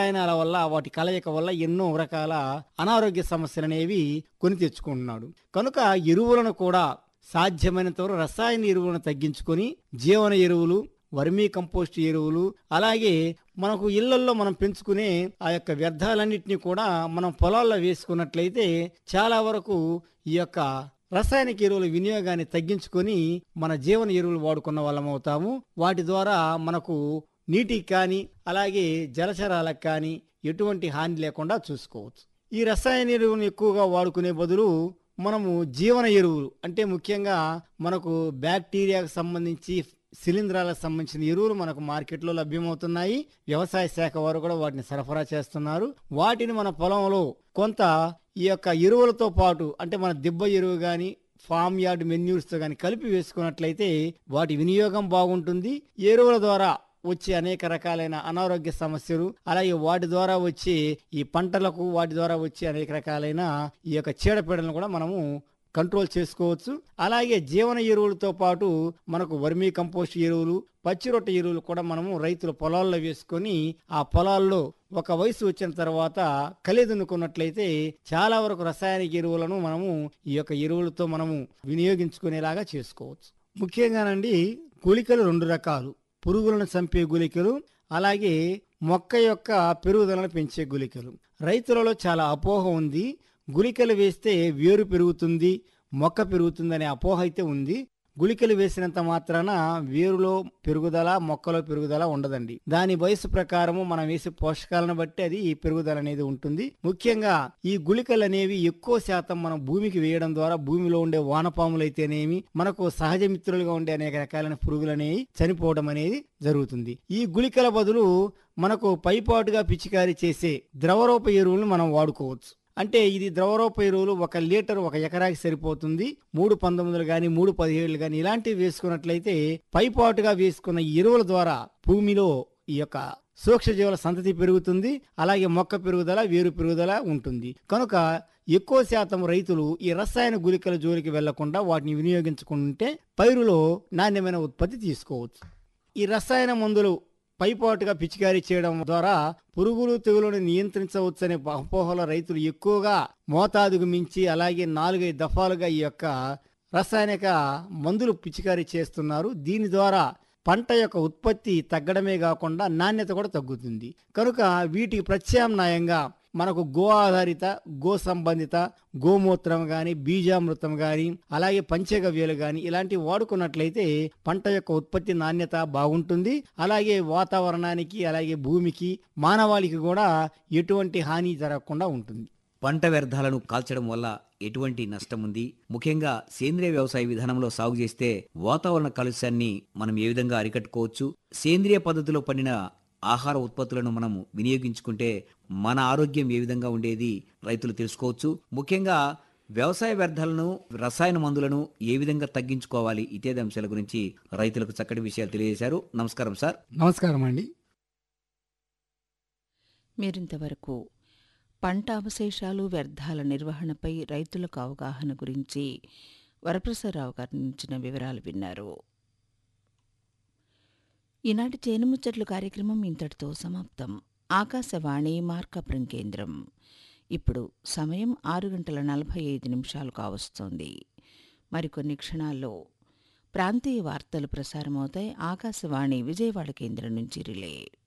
రసాయనాల వల్ల వాటి కలయిక వల్ల ఎన్నో రకాల అనారోగ్య సమస్యలు అనేవి కొని తెచ్చుకుంటున్నాడు కనుక ఎరువులను కూడా సాధ్యమైనంత వరకు రసాయన ఎరువులను తగ్గించుకొని జీవన ఎరువులు వర్మీ కంపోస్ట్ ఎరువులు అలాగే మనకు ఇళ్లల్లో మనం పెంచుకునే ఆ యొక్క వ్యర్థాలన్నింటినీ కూడా మనం పొలాల్లో వేసుకున్నట్లయితే చాలా వరకు ఈ యొక్క రసాయనిక ఎరువుల వినియోగాన్ని తగ్గించుకొని మన జీవన ఎరువులు వాడుకున్న వాళ్ళం అవుతాము వాటి ద్వారా మనకు నీటికి కానీ అలాగే జలచరాలకు కానీ ఎటువంటి హాని లేకుండా చూసుకోవచ్చు ఈ రసాయన ఎరువులను ఎక్కువగా వాడుకునే బదులు మనము జీవన ఎరువులు అంటే ముఖ్యంగా మనకు బ్యాక్టీరియాకు సంబంధించి శిలీంధ్రాలకు సంబంధించిన ఎరువులు మనకు మార్కెట్లో లభ్యమవుతున్నాయి వ్యవసాయ శాఖ వారు కూడా వాటిని సరఫరా చేస్తున్నారు వాటిని మన పొలంలో కొంత ఈ యొక్క ఎరువులతో పాటు అంటే మన దిబ్బ ఎరువు కానీ ఫామ్ యార్డ్ మెన్యూర్స్తో కానీ కలిపి వేసుకున్నట్లయితే వాటి వినియోగం బాగుంటుంది ఎరువుల ద్వారా వచ్చే అనేక రకాలైన అనారోగ్య సమస్యలు అలాగే వాటి ద్వారా వచ్చే ఈ పంటలకు వాటి ద్వారా వచ్చే అనేక రకాలైన ఈ యొక్క చీడపీడలను కూడా మనము కంట్రోల్ చేసుకోవచ్చు అలాగే జీవన ఎరువులతో పాటు మనకు వర్మీ కంపోస్ట్ ఎరువులు పచ్చిరొట్ట ఎరువులు కూడా మనము రైతుల పొలాల్లో వేసుకొని ఆ పొలాల్లో ఒక వయసు వచ్చిన తర్వాత కలిదునుకున్నట్లయితే చాలా వరకు రసాయనిక ఎరువులను మనము ఈ యొక్క ఎరువులతో మనము వినియోగించుకునేలాగా చేసుకోవచ్చు ముఖ్యంగానండి గుళికలు రెండు రకాలు పురుగులను చంపే గుళికలు అలాగే మొక్క యొక్క పెరుగుదలను పెంచే గుళికలు రైతులలో చాలా అపోహ ఉంది గుళికలు వేస్తే వేరు పెరుగుతుంది మొక్క పెరుగుతుందనే అపోహ అయితే ఉంది గుళికలు వేసినంత మాత్రాన వేరులో పెరుగుదల మొక్కలో పెరుగుదల ఉండదండి దాని వయసు ప్రకారము మనం వేసే పోషకాలను బట్టి అది ఈ పెరుగుదల అనేది ఉంటుంది ముఖ్యంగా ఈ గుళికలు అనేవి ఎక్కువ శాతం మనం భూమికి వేయడం ద్వారా భూమిలో ఉండే వానపాములు అయితేనేమి మనకు సహజ మిత్రులుగా ఉండే అనేక రకాలైన పురుగులు అనేవి చనిపోవడం అనేది జరుగుతుంది ఈ గుళికల బదులు మనకు పైపాటుగా పిచికారీ చేసే ద్రవరూప ఎరువులను మనం వాడుకోవచ్చు అంటే ఇది ద్రవరూప ఎరువులు ఒక లీటర్ ఒక ఎకరాకి సరిపోతుంది మూడు పంతొమ్మిదిలు కానీ మూడు పదిహేడులు కానీ ఇలాంటివి వేసుకున్నట్లయితే పైపాటుగా వేసుకున్న ఈ ఎరువుల ద్వారా భూమిలో ఈ యొక్క సూక్ష్మజీవుల సంతతి పెరుగుతుంది అలాగే మొక్క పెరుగుదల వేరు పెరుగుదల ఉంటుంది కనుక ఎక్కువ శాతం రైతులు ఈ రసాయన గుళికల జోలికి వెళ్లకుండా వాటిని వినియోగించుకుంటే పైరులో నాణ్యమైన ఉత్పత్తి తీసుకోవచ్చు ఈ రసాయన మందులు పైపాటుగా పిచికారీ చేయడం ద్వారా పురుగులు తెగులను నియంత్రించవచ్చనే అపోహల రైతులు ఎక్కువగా మోతాదుకు మించి అలాగే నాలుగైదు దఫాలుగా ఈ యొక్క రసాయనిక మందులు పిచికారీ చేస్తున్నారు దీని ద్వారా పంట యొక్క ఉత్పత్తి తగ్గడమే కాకుండా నాణ్యత కూడా తగ్గుతుంది కనుక వీటికి ప్రత్యామ్నాయంగా మనకు గో ఆధారిత గో సంబంధిత గోమూత్రం కానీ బీజామృతం కానీ అలాగే పంచగవ్యాలు కానీ ఇలాంటివి వాడుకున్నట్లయితే పంట యొక్క ఉత్పత్తి నాణ్యత బాగుంటుంది అలాగే వాతావరణానికి అలాగే భూమికి మానవాళికి కూడా ఎటువంటి హాని జరగకుండా ఉంటుంది పంట వ్యర్థాలను కాల్చడం వల్ల ఎటువంటి నష్టం ఉంది ముఖ్యంగా సేంద్రియ వ్యవసాయ విధానంలో సాగు చేస్తే వాతావరణ కాలుష్యాన్ని మనం ఏ విధంగా అరికట్టుకోవచ్చు సేంద్రియ పద్ధతిలో పండిన ఆహార ఉత్పత్తులను మనము వినియోగించుకుంటే మన ఆరోగ్యం ఏ విధంగా ఉండేది రైతులు తెలుసుకోవచ్చు ముఖ్యంగా వ్యవసాయ వ్యర్థాలను రసాయన మందులను ఏ విధంగా తగ్గించుకోవాలి ఇత్యాది అంశాల గురించి రైతులకు చక్కటి విషయాలు తెలియజేశారు నమస్కారం సార్ నమస్కారం అండి మీరింతవరకు పంట అవశేషాలు వ్యర్థాల నిర్వహణపై రైతులకు అవగాహన గురించి వరప్రసాదరావు గారి నుంచిన వివరాలు విన్నారు ఈనాటి చేనుముచ్చట్లు కార్యక్రమం ఇంతటితో సమాప్తం ఆకాశవాణి మార్కాపురం కేంద్రం ఇప్పుడు సమయం ఆరు గంటల నలభై ఐదు నిమిషాలు కావస్తోంది మరికొన్ని క్షణాల్లో ప్రాంతీయ వార్తలు ప్రసారమవుతాయి ఆకాశవాణి విజయవాడ కేంద్రం నుంచి రిలే